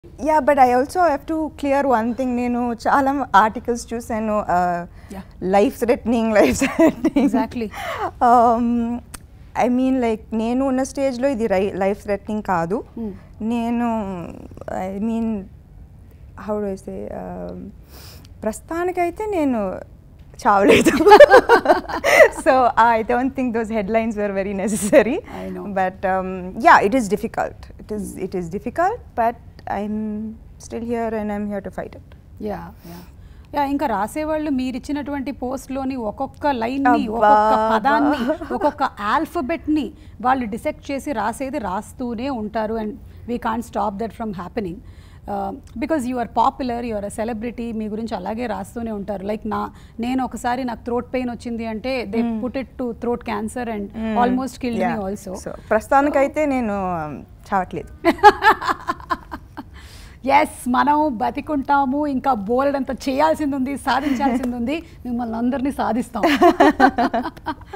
Yeah but I also have to clear one thing నేను చాలా articles చూసాను Yeah. Life threatening life threatening Exactly. I mean like నేను ఉన్న స్టేజ్లో ఇది రై లైఫ్ థ్రెట్నింగ్ కాదు Hmm. నేను I mean how do say ప్రస్తుతానికైతే నేను చావలేదు so I don't think those headlines were very necessary I know. But yeah it is difficult it is it is difficult but I'm still here and I'm here to fight it yeah yeah yeah ఇంకా రాసేవాళ్ళు మీరు ఇచ్చినటువంటి పోస్ట్లోని ఒక్కొక్క లైన్ని అబ్బా, ఒక్కొక్క పదాన్ని అబ్బా. ఒక్కొక్క ఆల్ఫబెట్ని వాళ్ళు డిసెక్ట్ చేసి రాసేది రాస్తూనే ఉంటారు and we can't stop that from happening because you are popular you are a celebrity మీ గురించి అలాగే రాస్తూనే ఉంటారు లైక్ నా నేను ఒకసారి నాకు థ్రోట్ పెయిన్ వచ్చింది అంటే they put it to throat cancer and almost kill me also so ప్రస్తుతానికైతే నేను um, చావట్లేదు ఎస్ మనం బతికుంటాము ఇంకా బోల్డ్ అంత చేయాల్సింది ఉంది సాధించాల్సింది ఉంది మిమ్మల్ని అందరినీ సాధిస్తాం